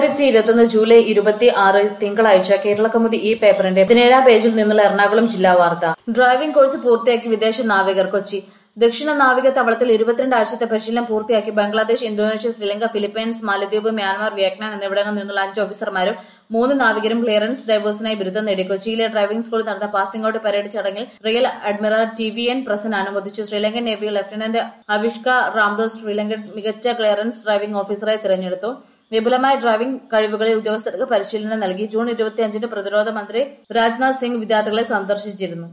രണ്ടായിരത്തി ഇരുപത്തൊന്ന് ജൂലൈ ഇരുപത്തി ആറ് തിങ്കളാഴ്ച കേരള കൗമുദി ഈ പേപ്പറിന്റെ പതിനേഴാം പേജിൽ നിന്നുള്ള എറണാകുളം ജില്ലാ വാർത്ത ഡ്രൈവിംഗ് കോഴ്സ് പൂർത്തിയാക്കി വിദേശ നാവികർ കൊച്ചി ദക്ഷിണ നാവിക തവളത്തിൽ ഇരുപത്തിരണ്ട് ആഴ്ചത്തെ പരിശീലനം പൂർത്തിയാക്കി Bangladesh Indonesia Sri Lanka Philippines Maldives Myanmar Vietnam എന്നിവിടങ്ങളിൽ നിന്നുള്ള അഞ്ച് ഓഫീസർമാരും മൂന്ന് നാവികരും ക്ലിയറൻസ് ഡ്രൈവേഴ്സിനായി ബിരുദം നേടി കൊച്ചിയിലെ ഡ്രൈവിംഗ് സ്കൂളിൽ നടന്ന പാസിംഗ് ഔട്ട് പരേഡ് ചടങ്ങിൽ rear admiral T V N Prasan അനുമോദിച്ചു ശ്രീലങ്കൻ നേവി ലഫ്റ്റനന്റ് അവിഷ്ക രാംദോസ് ശ്രീലങ്കൻ മികച്ച ക്ലിയറൻസ് ഡ്രൈവിംഗ് ഓഫീസറായി തിരഞ്ഞെടുത്തു വിപുലമായ ഡ്രൈവിംഗ് കഴിവുകളിൽ ഉദ്യോഗസ്ഥർക്ക് പരിശീലനം നൽകി ജൂൺ ഇരുപത്തിയഞ്ചിന് പ്രതിരോധ മന്ത്രി രാജ്നാഥ് സിംഗ് വിദ്യാർത്ഥികളെ സന്ദർശിച്ചിരുന്നു